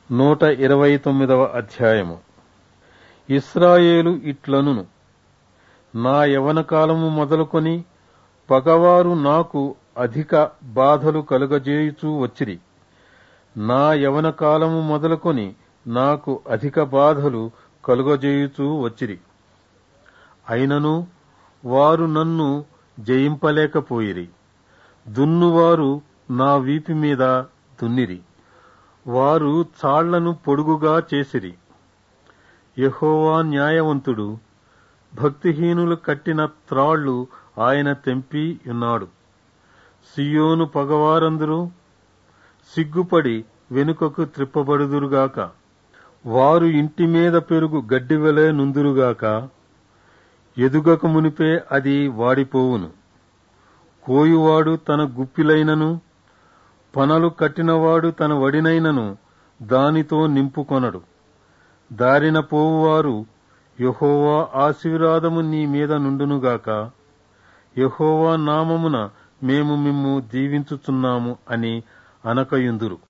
నూట ఇరవై తొమ్మిదవ అధ్యాయము ఇస్రాయేలు ఇట్లనును నా యవన కాలము మొదలుకొని పగవారు నాకు అధిక బాధలు కలుగజేయుచూ వచ్చిరి నా యవన కాలము మొదలుకొని నాకు అధిక బాధలు కలుగజేయుచూ వచ్చిరి అయినను వారు నన్ను జయింపలేకపోయిరి దున్నువారు నా వీపు మీద దున్నిరి వారు చాళ్లను పొడుగుగా చేసిరి యెహోవా న్యాయవంతుడు భక్తిహీనులు కట్టిన త్రాళ్లు ఆయన తెంపి ఉన్నాడు సియోను పగవారందరూ సిగ్గుపడి వెనుకకు త్రిప్పబడుదురుగాక వారు ఇంటి మీద పెరుగు గడ్డివలే నుందురుగాక ఎదుగక మునిపే అది వాడిపోవును కోయువాడు తన గుప్పిలైనను పనలు కట్టినవాడు తన వడినైనను దానితో నింపుకొనడు దారిన పోవువారు యహోవా ఆశీర్వాదము నీ మీద నుండునుగాక యహోవా నామమున మేము మిమ్ము దీవించుచున్నాము అని అనకయుందురు